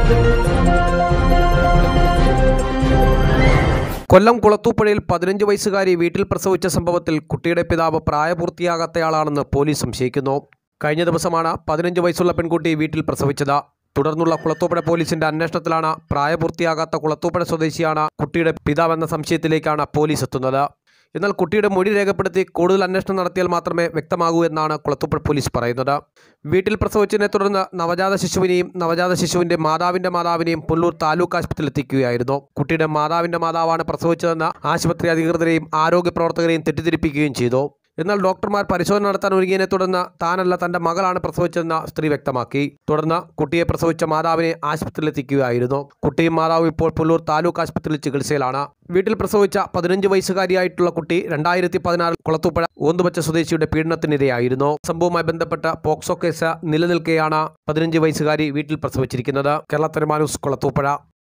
കൊല്ലം കുളത്തൂപ്പുഴയിൽ പതിനഞ്ച് വയസ്സുകാരി വീട്ടിൽ പ്രസവിച്ച സംഭവത്തിൽ കുട്ടിയുടെ പിതാവ് പ്രായപൂർത്തിയാകാത്തയാളാണെന്ന് പോലീസ് സംശയിക്കുന്നു കഴിഞ്ഞ ദിവസമാണ് പതിനഞ്ച് വയസ്സുള്ള പെൺകുട്ടി വീട്ടിൽ പ്രസവിച്ചത് തുടർന്നുള്ള കുളത്തൂപ്പുഴ പോലീസിന്റെ അന്വേഷണത്തിലാണ് പ്രായപൂർത്തിയാകാത്ത കുളത്തൂപ്പുഴ സ്വദേശിയാണ് കുട്ടിയുടെ പിതാവെന്ന സംശയത്തിലേക്കാണ് പോലീസ് എത്തുന്നത് എന്നാൽ കുട്ടിയുടെ മൊഴി രേഖപ്പെടുത്തി കൂടുതൽ അന്വേഷണം നടത്തിയാൽ മാത്രമേ വ്യക്തമാകൂ എന്നാണ് കുളത്തൂപ്പുഴ പോലീസ് പറയുന്നത് വീട്ടിൽ പ്രസവിച്ചതിനെ തുടർന്ന് നവജാത ശിശുവിനെയും നവജാത ശിശുവിന്റെ മാതാവിന്റെ മാതാവിനെയും പുല്ലൂർ താലൂക്ക് ആശുപത്രിയിൽ എത്തിക്കുകയായിരുന്നു കുട്ടിയുടെ മാതാവിന്റെ മാതാവാണ് പ്രസവിച്ചതെന്ന് ആശുപത്രി അധികൃതരെയും ആരോഗ്യ പ്രവർത്തകരെയും തെറ്റിദ്ധരിപ്പിക്കുകയും ചെയ്തു എന്നാൽ ഡോക്ടർമാർ പരിശോധന നടത്താൻ ഒരുങ്ങിയതിനെ തുടർന്ന് താനല്ല തന്റെ മകളാണ് പ്രസവിച്ചതെന്ന് സ്ത്രീ വ്യക്തമാക്കി തുടർന്ന് കുട്ടിയെ പ്രസവിച്ച മാതാവിനെ ആശുപത്രിയിൽ എത്തിക്കുകയായിരുന്നു കുട്ടിയും മാതാവും ഇപ്പോൾ പുല്ലൂർ താലൂക്ക് ആശുപത്രിയിൽ ചികിത്സയിലാണ് വീട്ടിൽ പ്രസവിച്ച പതിനഞ്ച് വയസ്സുകാരിയായിട്ടുള്ള കുട്ടി രണ്ടായിരത്തി പതിനാറിൽ കുളത്തൂപ്പുഴ ഓന്തുപച്ച സ്വദേശിയുടെ പീഡനത്തിനിരയായിരുന്നു സംഭവവുമായി ബന്ധപ്പെട്ട പോക്സോ കേസ് നിലനിൽക്കെയാണ് പതിനഞ്ച് വയസ്സുകാരി വീട്ടിൽ പ്രസവിച്ചിരിക്കുന്നത് കേരള ന്യൂസ് കുളത്തൂപ്പുഴ